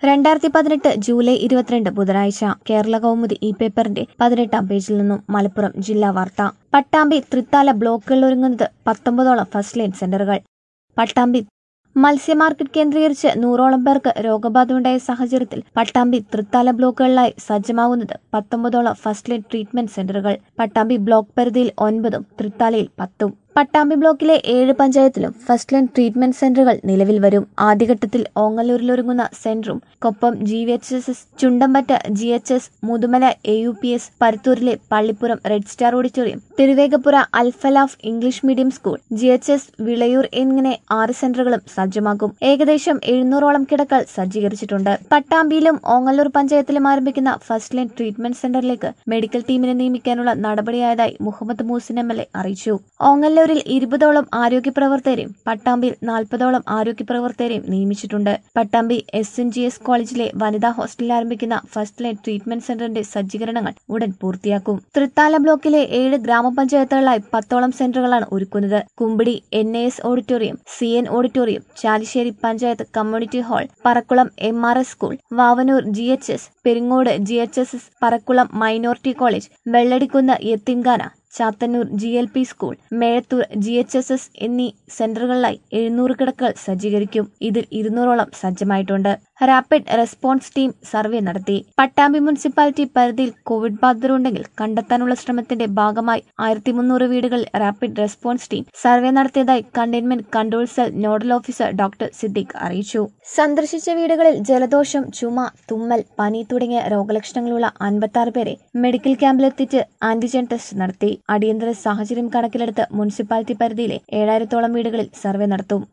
രണ്ടായിരത്തി പതിനെട്ട് ജൂലൈ ഇരുപത്തിരണ്ട് ബുധനാഴ്ച കേരള കൗമുദി ഈ പേപ്പറിന്റെ പതിനെട്ടാം പേജിൽ നിന്നും മലപ്പുറം ജില്ലാ വാർത്ത പട്ടാമ്പി തൃത്താല ബ്ലോക്കുകളിൽ ഒരുങ്ങുന്നത് പത്തൊമ്പതോളം ഫസ്റ്റ് ലൈൻ സെന്ററുകൾ പട്ടാമ്പി മത്സ്യ മാർക്കറ്റ് കേന്ദ്രീകരിച്ച് നൂറോളം പേർക്ക് രോഗബാധയുണ്ടായ സാഹചര്യത്തിൽ പട്ടാമ്പി തൃത്താല ബ്ലോക്കുകളിലായി സജ്ജമാകുന്നത് പത്തൊമ്പതോളം ഫസ്റ്റ് ലൈൻ ട്രീറ്റ്മെന്റ് സെന്ററുകൾ പട്ടാമ്പി ബ്ലോക്ക് പരിധിയിൽ ഒൻപതും തൃത്താലയിൽ പത്തും പട്ടാമ്പി ബ്ലോക്കിലെ ഏഴ് പഞ്ചായത്തിലും ഫസ്റ്റ് ലൈൻ ട്രീറ്റ്മെന്റ് സെന്ററുകൾ നിലവിൽ വരും ആദ്യഘട്ടത്തിൽ ഓങ്ങല്ലൂരിലൊരുങ്ങുന്ന സെന്ററും Koppam G H S S Chundampatta G H S Muthumala A U P S പരുത്തൂരിലെ Pallippuram red star auditorium Thiruvegappura അൽഫലാഫ് English medium school G H S Vilayur എന്നിങ്ങനെ ആറ് സെന്ററുകളും സജ്ജമാകും ഏകദേശം എഴുന്നൂറോളം കിടക്കകൾ സജ്ജീകരിച്ചിട്ടുണ്ട് പട്ടാമ്പിയിലും ഓങ്ങല്ലൂർ പഞ്ചായത്തിലും ആരംഭിക്കുന്ന ഫസ്റ്റ് ലൈൻ ട്രീറ്റ്മെന്റ് സെന്ററിലേക്ക് മെഡിക്കൽ ടീമിനെ നിയമിക്കാനുള്ള നടപടിയായതായി Muhammad Muhsin M L A അറിയിച്ചു ഓങ്ങല്ലൂരിൽ ഇരുപതോളം ആരോഗ്യ പ്രവർത്തകരെയും പട്ടാമ്പിയിൽ നാൽപ്പതോളം ആരോഗ്യ പ്രവർത്തകരെയും നിയമിച്ചിട്ടുണ്ട് Pattambi S N G S കോളേജിലെ വനിതാ ഹോസ്റ്റലിൽ ആരംഭിക്കുന്ന ഫസ്റ്റ് ലൈൻ ട്രീറ്റ്മെന്റ് സെന്ററിന്റെ സജ്ജീകരണങ്ങൾ ഉടൻ പൂർത്തിയാക്കും തൃത്താല ബ്ലോക്കിലെ ഏഴ് ഗ്രാമപഞ്ചായത്തുകളിലായി പത്തോളം സെന്ററുകളാണ് ഒരുക്കുന്നത് Kumbidi N A S auditorium C N auditorium Chalissery panchayat community hall Parakkulam M R S school Vavanoor G H S Peringode G H S S Parakkulam minority college Velladikkunnu യത്തിങ്കാന Chathannur G L P school Mezhathur G H S S എന്നീ സെന്ററുകളിലായി എഴുന്നൂറ് കിടക്കകൾ സജ്ജീകരിക്കും ഇതിൽ ഇരുന്നൂറോളം സജ്ജമായിട്ടുണ്ട് റാപ്പിഡ് റെസ്പോൺസ് ടീം സർവേ നടത്തി പട്ടാമ്പി മുനിസിപ്പാലിറ്റി പരിധിയിൽ കോവിഡ് ബാധിതരുണ്ടെങ്കിൽ കണ്ടെത്താനുള്ള ശ്രമത്തിന്റെ ഭാഗമായി ആയിരത്തി മുന്നൂറ് വീടുകളിൽ റാപ്പിഡ് റെസ്പോൺസ് ടീം സർവേ നടത്തിയതായി containment control cell nodal officer doctor Siddique അറിയിച്ചു സന്ദർശിച്ച വീടുകളിൽ ജലദോഷം ചുമ തുമ്മൽ പനി തുടങ്ങിയ രോഗലക്ഷണങ്ങളുള്ള അൻപത്തി പേരെ മെഡിക്കൽ ക്യാമ്പിലെത്തിച്ച് ആന്റിജൻ ടെസ്റ്റ് നടത്തി അടിയന്തര സാഹചര്യം കണക്കിലെടുത്ത് മുനിസിപ്പാലിറ്റി പരിധിയിലെ ഏഴായിരത്തോളം വീടുകളിൽ സർവേ നടത്തും